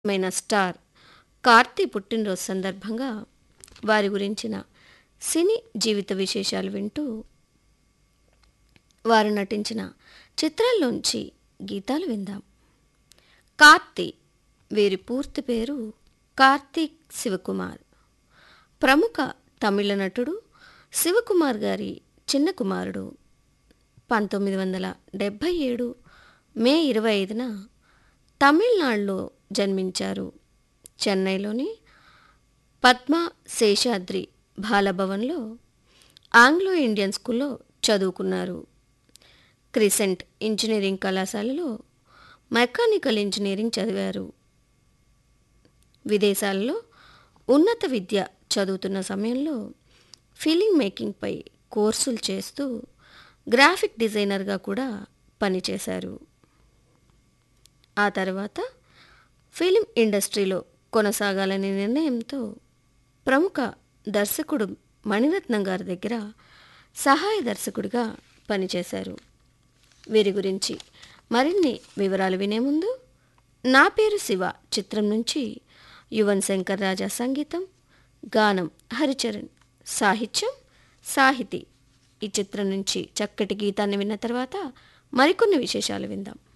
మైన స్టార్ కార్తీ పుట్టినరోజు సందర్భంగా వారి గురించిన సినీ జీవిత విశేషాలు వింటూ వారు నటించిన చిత్రాల్లోంచి గీతాలు విందాం కార్తీ వీరి పూర్తి పేరు కార్తీక్ శివకుమార్ ప్రముఖ తమిళ నటుడు శివకుమార్ గారి చిన్న కుమారుడు పంతొమ్మిది వందల డెబ్భై ఏడు మే ఇరవై ఐదున తమిళనాడులో జన్మించారు చెన్నైలోని పద్మ శేషాద్రి బాలభవన్లో ఆంగ్లో ఇండియన్ స్కూల్లో చదువుకున్నారు క్రిసెంట్ ఇంజనీరింగ్ కళాశాలలో మెకానికల్ ఇంజనీరింగ్ చదివారు విదేశాలలో ఉన్నత విద్య చదువుతున్న సమయంలో ఫిలిం మేకింగ్పై కోర్సులు చేస్తూ గ్రాఫిక్ డిజైనర్గా కూడా పనిచేశారు ఆ తర్వాత ఫిలిం ఇండస్ట్రీలో కొనసాగాలనే నిర్ణయంతో ప్రముఖ దర్శకుడు మణిరత్నం గారి దగ్గర సహాయ దర్శకుడిగా పనిచేశారు వీరి గురించి మరిన్ని వివరాలు వినే ముందు నా పేరు శివ చిత్రం నుంచి యువన్ శంకర్ రాజా సంగీతం గానం హరిచరణ్ సాహిత్యం సాహితీ ఈ చిత్రం నుంచి చక్కటి గీతాన్ని విన్న తర్వాత మరికొన్ని విశేషాలు విందాం